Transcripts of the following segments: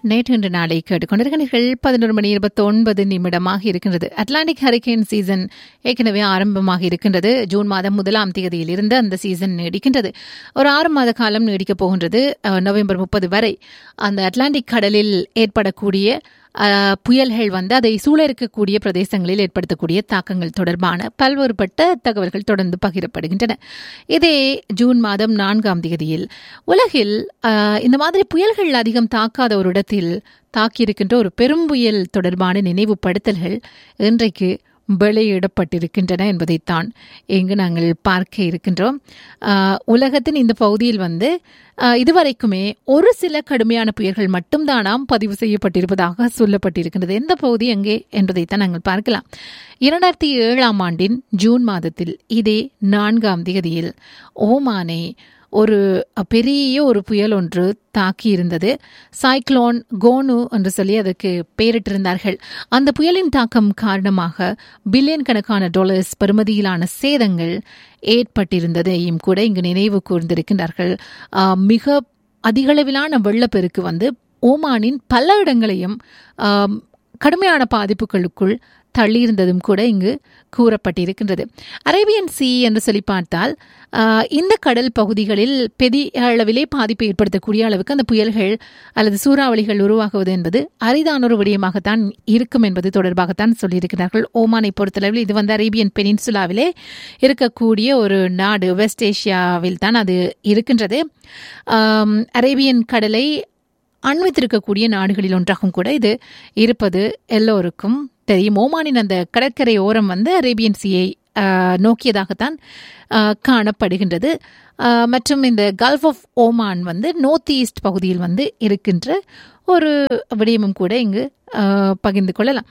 நேற்று இன்று நாளை கேட்டுக்கொண்டிருக்கிறீர்கள் பதினொரு மணி இருபத்தி ஒன்பது நிமிடமாக இருக்கின்றது அட்லாண்டிக் ஹரிகேன் சீசன் ஏற்கனவே ஆரம்பமாக இருக்கின்றது ஜூன் மாதம் முதலாம் தேதியில் இருந்து அந்த சீசன் நீடிக்கின்றது ஒரு ஆறு மாத காலம் நீடிக்கப் போகின்றது அஹ், நவம்பர் முப்பது வரை அந்த அட்லாண்டிக் கடலில் ஏற்படக்கூடிய அஹ், புயல்கள் வந்து அதை சூழ இருக்கக்கூடிய பிரதேசங்களில் ஏற்படுத்தக்கூடிய தாக்கங்கள் தொடர்பான பல்வேறுபட்ட தகவல்கள் தொடர்ந்து பகிரப்படுகின்றன இதே ஜூன் மாதம் நான்காம் தேதியில் உலகில் அஹ், இந்த மாதிரி புயல்கள் அதிகம் தாக்காத ஒரு இடத்தில் தாக்கியிருக்கின்ற ஒரு பெரும் புயல் தொடர்பான நினைவுபடுத்தல்கள் இன்றைக்கு வெளியிடப்பட்டிருக்கின்றன என்பதைத்தான் இங்கு நாங்கள் பார்க்க இருக்கின்றோம் ஆஹ், உலகத்தின் இந்த பகுதியில் வந்து ஆஹ், இதுவரைக்குமே ஒரு சில கடுமையான புயல்கள் மட்டும்தானாம் பதிவு செய்யப்பட்டிருப்பதாக சொல்லப்பட்டிருக்கின்றது எந்த பகுதி எங்கே என்பதைத்தான் நாங்கள் பார்க்கலாம் இரண்டாயிரத்தி ஏழாம் ஆண்டின் ஜூன் மாதத்தில் இதே நான்காம் தேதியில் ஓமானை ஒரு பெரிய ஒரு புயல் ஒன்று தாக்கி இருந்தது சைக்ளோன் கோனு என்று சொல்லி அதற்கு பெயரிட்டிருந்தார்கள் அந்த புயலின் தாக்கம் காரணமாக பில்லியன் கணக்கான டாலர்ஸ் பெறுமதியிலான சேதங்கள் ஏற்பட்டிருந்ததையும் கூட இங்கு நினைவு கூர்ந்திருக்கின்றார்கள் ஆஹ், மிக அதிகளவிலான வெள்ளப்பெருக்கு வந்து ஓமானின் பல இடங்களையும் ஆம், கடுமையான பாதிப்புகளுக்குள் தள்ளியிருந்ததும் கூட இங்கு கூறப்பட்டிருக்கின்றது அரேபியன் சி என்று சொல்லி பார்த்தால் ஆஹ், இந்த கடல் பகுதிகளில் பெரிய அளவிலே பாதிப்பை ஏற்படுத்தக்கூடிய அளவுக்கு அந்த புயல்கள் அல்லது சூறாவளிகள் உருவாகுவது என்பது அரிதான ஒரு விடயமாகத்தான் இருக்கும் என்பது தொடர்பாகத்தான் சொல்லியிருக்கிறார்கள் ஓமானை பொறுத்தளவில் இது வந்து அரேபியன் பெனின்சுலாவிலே இருக்கக்கூடிய ஒரு நாடு வெஸ்ட் ஏஷியாவில் தான் அது இருக்கின்றது ஆம், அரேபியன் கடலை அண்மித்திருக்கக்கூடிய நாடுகளில் ஒன்றாகவும் கூட இது இருப்பது எல்லோருக்கும் தெரியும் ஓமானின் அந்த கடற்கரை ஓரம் வந்து அரேபியன் சீயை ஆஹ், நோக்கியதாகத்தான் ஆஹ், காணப்படுகின்றது ஆஹ், மற்றும் இந்த கல்ஃப் ஆஃப் ஓமான் வந்து நார்த் ஈஸ்ட் பகுதியில் வந்து இருக்கின்ற ஒரு விடயமும் கூட இங்கு ஆஹ், பகிர்ந்து கொள்ளலாம்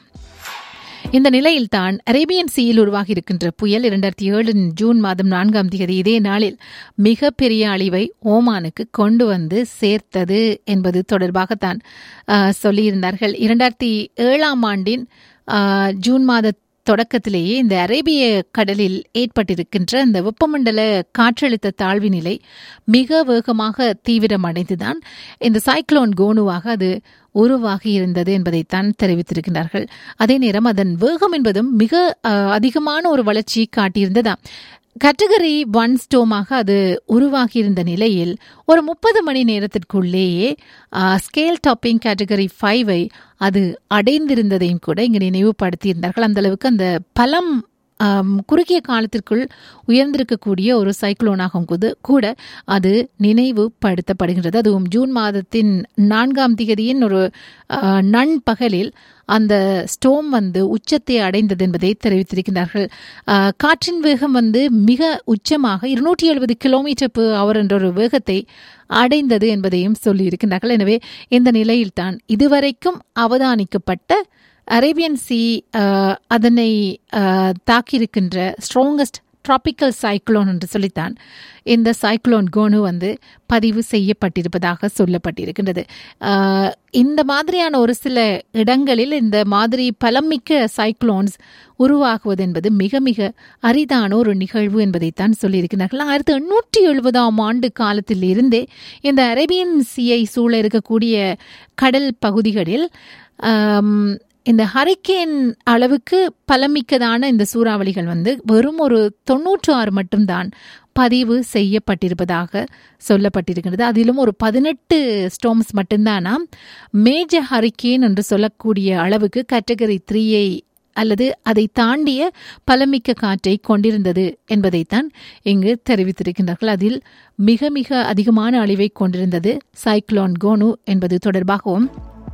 இந்த நிலையில்தான் அரேபியன் சீயில் உருவாகி இருக்கின்ற புயல் இரண்டாயிரத்தி ஏழு ஜூன் மாதம் நான்காம் தேதி இதே நாளில் மிகப்பெரிய அழிவை ஓமானுக்கு கொண்டு வந்து சேர்த்தது என்பது தொடர்பாகத்தான் ஆஹ், சொல்லியிருந்தார்கள் இரண்டாயிரத்தி ஏழாம் ஆண்டின் ஆஹ், ஜூன் மாத தொடக்கத்திலேயே இந்த அரேபிய கடலில் ஏற்பட்டிருக்கின்ற இந்த வெப்பமண்டல காற்றழுத்த தாழ்வு நிலை மிக வேகமாக தீவிரமடைந்துதான் இந்த சைக்ளோன் கோனுவாக அது உருவாகி இருந்தது என்பதைத்தான் தெரிவித்திருக்கிறார்கள் அதே நேரம் அதன் வேகம் என்பதும் மிக அஹ், அதிகமான ஒரு வளர்ச்சி காட்டியிருந்ததாம் கேட்டகரி ஒன் ஸ்டோமாக அது உருவாகியிருந்த நிலையில் ஒரு முப்பது மணி நேரத்திற்குள்ளேயே ஸ்கேல் டாப்பிங் கேட்டகரி ஃபைவை அது அடைந்திருந்ததையும் கூட இங்கு நினைவுபடுத்தியிருந்தார்கள் அந்த அளவுக்கு அந்த பலம் ஆம், குறுகிய காலத்திற்குள் உயர்ந்திருக்கக்கூடிய ஒரு சைக்ளோனாகும் கூட கூட அது நினைவுபடுத்தப்படுகின்றது அதுவும் ஜூன் மாதத்தின் நான்காம் திகதியின் ஒரு ஆ, நண்பகலில் அந்த ஸ்டோம் வந்து உச்சத்தை அடைந்தது என்பதை தெரிவித்திருக்கிறார்கள் ஆ, காற்றின் வேகம் வந்து மிக உச்சமாக இருநூற்றி எழுபது கிலோமீட்டர் per அவர் என்ற ஒரு வேகத்தை அடைந்தது என்பதையும் சொல்லியிருக்கிறார்கள் எனவே இந்த நிலையில்தான் இதுவரைக்கும் அவதானிக்கப்பட்ட அரேபியன் சி அஹ், அதனை அஹ், தாக்கியிருக்கின்ற ஸ்ட்ராங்கஸ்ட் டிராபிக்கல் சைக்ளோன் என்று சொல்லித்தான் இந்த சைக்ளோன் கோனு வந்து பதிவு செய்யப்பட்டிருப்பதாக சொல்லப்பட்டிருக்கின்றது அஹ், இந்த மாதிரியான ஒரு சில இடங்களில் இந்த மாதிரி பலமிக்க சைக்ளோன்ஸ் உருவாகுவது என்பது மிக மிக அரிதான ஒரு நிகழ்வு என்பதைத்தான் சொல்லியிருக்கிறார்கள் ஆயிரத்தி எண்ணூற்றி எழுபதாம் ஆண்டு காலத்தில் இருந்தே இந்த அரேபியன் சியை சூழ இருக்கக்கூடிய கடல் பகுதிகளில் ஆம், இந்த ஹரிக்கேன் அளவுக்கு பலமிக்கதான இந்த சூறாவளிகள் வந்து வெறும் ஒரு தொன்னூற்று ஆறு மட்டும்தான் பதிவு செய்யப்பட்டிருப்பதாக சொல்லப்பட்டிருக்கிறது அதிலும் ஒரு பதினெட்டு ஸ்டோம்ஸ் மட்டும்தானாம் மேஜர் ஹரிக்கேன் என்று சொல்லக்கூடிய அளவுக்கு கேட்டகரி த்ரீயை அல்லது அதை தாண்டிய பலமிக்க காற்றை கொண்டிருந்தது என்பதைத்தான் இங்கு தெரிவித்திருக்கின்றார்கள் அதில் மிக மிக அதிகமான அழிவை கொண்டிருந்தது சைக்ளோன் கோனு என்பது தொடர்பாகவும்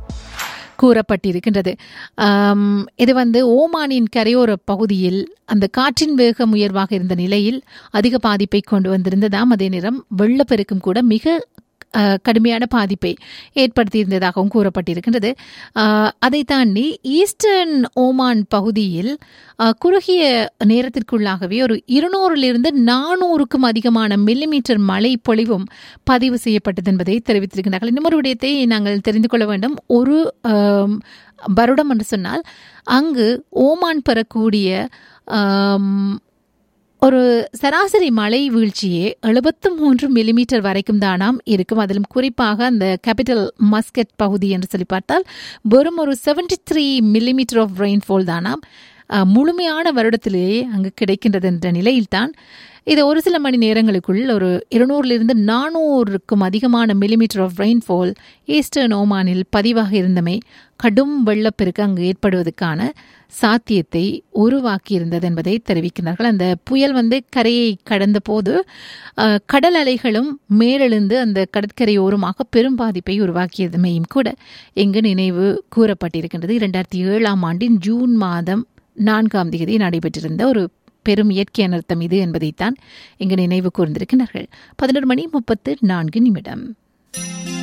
கூறப்பட்டிருக்கின்றது ஆம், இது வந்து ஓமானின் கரையோர பகுதியில் அந்த காற்றின் வேகம் உயர்வாக இருந்த நிலையில் அதிக பாதிப்பை கொண்டு வந்திருந்ததாம் அதே நேரம் வெள்ளப்பெருக்கும் கூட மிக அஹ், கடுமையான பாதிப்பை ஏற்படுத்தியிருந்ததாகவும் கூறப்பட்டிருக்கின்றது அஹ், அதை தாண்டி ஈஸ்டர்ன் ஓமான் பகுதியில் அஹ், குறுகிய நேரத்திற்குள்ளாகவே ஒரு இருநூறிலிருந்து நானூறுக்கும் அதிகமான மில்லிமீட்டர் மழை பொழிவும் பதிவு செய்யப்பட்டது என்பதை தெரிவித்திருக்கிறார்கள் இன்னொரு விடயத்தை நாங்கள் தெரிந்து கொள்ள வேண்டும் ஒரு ஆம், வருடம் என்று சொன்னால் அங்கு ஓமான் பெறக்கூடிய ஆம், ஒரு சராசரி மழை வீழ்ச்சியே எழுபத்து மூன்று மில்லிமீட்டர் வரைக்கும் தானாம் இருக்கும் அதிலும் குறிப்பாக அந்த கேபிட்டல் மஸ்கெட் பகுதி என்று சொல்லி பார்த்தால் வெறும் ஒரு seventy three millimetre of rainfall தானாம் அஹ், முழுமையான வருடத்திலேயே அங்கு கிடைக்கின்றது என்ற நிலையில்தான் இது ஒரு சில மணி நேரங்களுக்குள் ஒரு இருநூறிலிருந்து நானூறுக்கும் அதிகமான மில்லிமீட்டர் ஆஃப் ரெயின்ஃபால் ஈஸ்டர்ன் ஓமானில் பதிவாக இருந்தமை கடும் வெள்ளப்பெருக்கு அங்கு ஏற்படுவதற்கான சாத்தியத்தை உருவாக்கியிருந்தது என்பதை தெரிவிக்கிறார்கள் அந்த புயல் வந்து கரையை கடந்த போது அஹ், கடல் அலைகளும் மேலெழுந்து அந்த கடற்கரையோரமாக பெரும் பாதிப்பை உருவாக்கியதுமையும் கூட இங்கு நினைவு கூறப்பட்டிருக்கின்றது இரண்டாயிரத்தி ஏழாம் ஆண்டின் ஜூன் மாதம் நான்காம் தேதி நடைபெற்றிருந்த ஒரு பெரும் இயற்கை அனர்த்தம் இது என்பதைத்தான் இங்கு நினைவு கூர்ந்திருக்கிறார்கள் பதினொரு மணி முப்பத்து நான்கு நிமிடம்